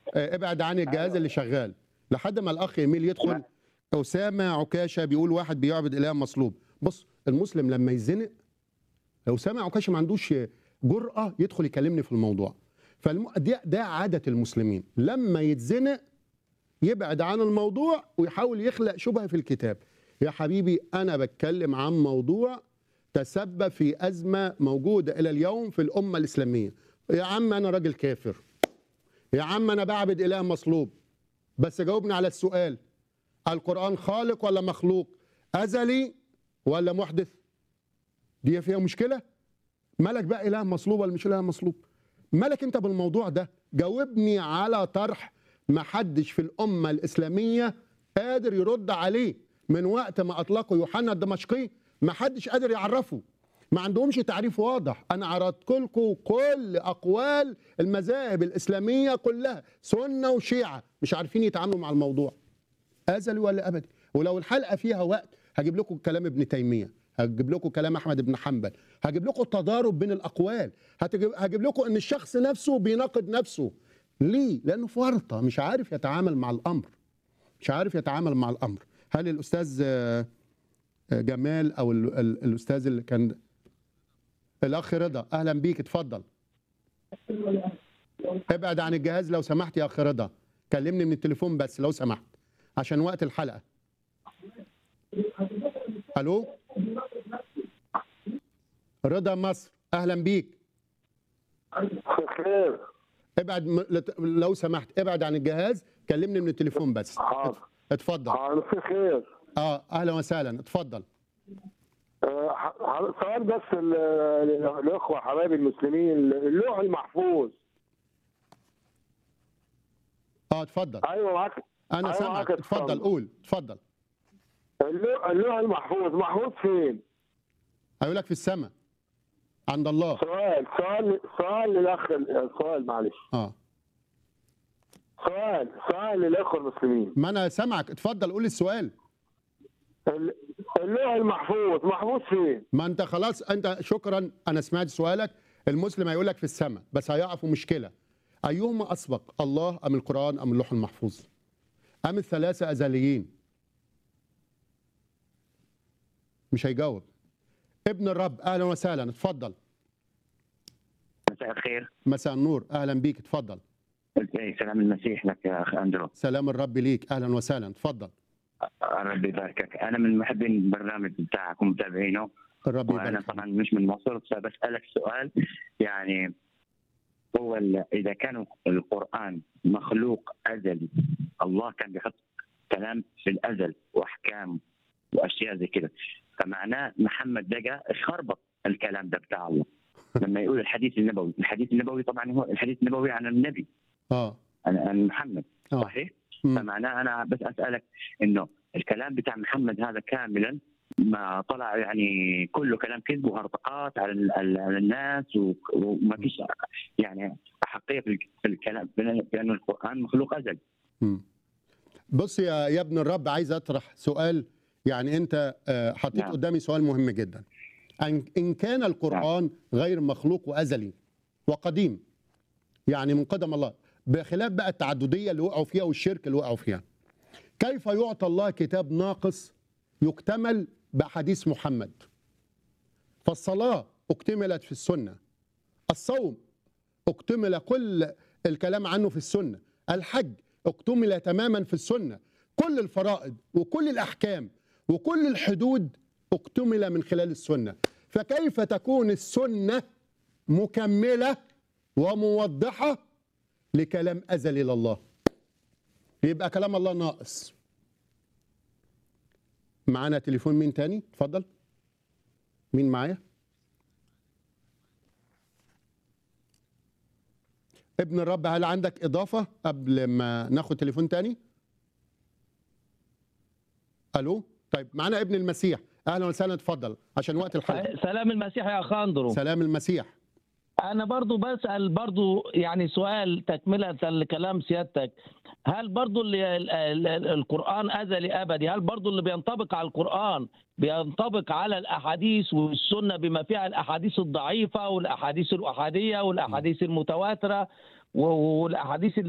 آه، ابعد عن الجهاز أيوة. اللي شغال لحد ما الاخ ايميل يدخل لا. اسامه عكاشه بيقول واحد بيعبد اله مصلوب بص المسلم لما يزنق اسامه عكاشه ما عندوش جرأه يدخل يكلمني في الموضوع فالم... ده, ده عاده المسلمين لما يتزنق يبعد عن الموضوع ويحاول يخلق شبهه في الكتاب يا حبيبي انا بتكلم عن موضوع تسبب في ازمه موجوده الى اليوم في الامه الاسلاميه يا عم انا راجل كافر يا عم انا بعبد اله مصلوب بس جاوبني على السؤال القران خالق ولا مخلوق ازلي ولا محدث دي فيها مشكله مالك بقى اله مصلوب ولا مش اله مصلوب مالك انت بالموضوع ده جاوبني على طرح ما حدش في الامه الاسلاميه قادر يرد عليه من وقت ما اطلقوا يوحنا الدمشقي ما حدش قادر يعرفه ما عندهمش تعريف واضح انا عرضت لكم كل اقوال المذاهب الاسلاميه كلها سنه وشيعه مش عارفين يتعاملوا مع الموضوع ازلي ولا ابدي ولو الحلقه فيها وقت هجيب لكم كلام ابن تيميه هجيب لكم كلام احمد بن حنبل هجيب لكم التضارب بين الاقوال هتجيب هجيب لكم ان الشخص نفسه بيناقض نفسه ليه لانه فرطه مش عارف يتعامل مع الامر مش عارف يتعامل مع الامر هل الاستاذ آه، آه، جمال او ال- ال- الاستاذ اللي كان الاخ رضا اهلا بيك اتفضل ابعد عن الجهاز لو سمحت يا اخ رضا كلمني من التليفون بس لو سمحت عشان وقت الحلقه الو رضا مصر اهلا بيك خير ابعد م- لت- لو سمحت ابعد عن الجهاز كلمني من التليفون بس حاضر اتفضل حاضر في خير اه اهلا وسهلا اتفضل آه، ح- ح- سؤال بس ال- ال- الاخوه حبايبي المسلمين اللوح المحفوظ اه اتفضل ايوه معاك انا أيوة سامعك معاك، اتفضل اتفضل. قول اتفضل اللوح اللوح المحفوظ محفوظ فين؟ هيقول لك في السماء عند الله سؤال سؤال سؤال للاخ سؤال معلش اه سؤال سؤال للاخوه المسلمين ما انا سامعك اتفضل قول السؤال ال- اللوح المحفوظ محفوظ فين؟ ما انت خلاص انت شكرا انا سمعت سؤالك المسلم هيقول لك في السماء بس هيقع في مشكله ايهما اسبق الله ام القران ام اللوح المحفوظ ام الثلاثه ازليين مش هيجاوب ابن الرب اهلا وسهلا اتفضل مساء الخير مساء النور اهلا بيك اتفضل إيه، سلام المسيح لك يا اخ اندرو سلام الرب ليك اهلا وسهلا اتفضل ربي يباركك انا من محبين البرنامج بتاعك ومتابعينه الرب وانا يبارك طبعا مش من مصر فبسالك سؤال يعني هو ال- اذا كان القران مخلوق ازلي الله كان بيحط كلام في الازل واحكام واشياء زي كده فمعناه محمد دقا خربط الكلام ده بتاع الله لما يقول الحديث النبوي الحديث النبوي طبعا هو الحديث النبوي عن النبي اه عن عن محمد اه صحيح مم. فمعناه انا بس اسالك انه الكلام بتاع محمد هذا كاملا ما طلع يعني كله كلام كذب وهرطقات على ال- على على الناس و- وما فيش يعني احقيه في الك- في الكلام بأن- بان القران مخلوق ازل مم. بص يا يا ابن الرب عايز اطرح سؤال يعني انت آه، حطيت نعم. قدامي سؤال مهم جدا ان إن كان القران غير مخلوق وازلي وقديم يعني من قدم الله بخلاف بقى التعدديه اللي وقعوا فيها والشرك اللي وقعوا فيها كيف يعطى الله كتاب ناقص يكتمل باحاديث محمد فالصلاه اكتملت في السنه الصوم اكتمل كل الكلام عنه في السنه الحج اكتمل تماما في السنه كل الفرائض وكل الاحكام وكل الحدود اكتمل من خلال السنه فكيف تكون السنه مكمله وموضحه لكلام ازلي لله يبقى كلام الله ناقص معانا تليفون مين تاني اتفضل مين معايا ابن الرب هل عندك اضافه قبل ما ناخد تليفون تاني الو طيب معانا ابن المسيح اهلا وسهلا اتفضل عشان وقت الحلقه سلام المسيح يا خاندرو سلام المسيح انا برضو بسال برضو يعني سؤال تكمله لكلام سيادتك هل برضو اللي ال- ال- ال- القران ازلي ابدي هل برضو اللي بينطبق على القران بينطبق على الاحاديث والسنه بما فيها الاحاديث الضعيفه والاحاديث الاحاديه والاحاديث المتواتره و- والاحاديث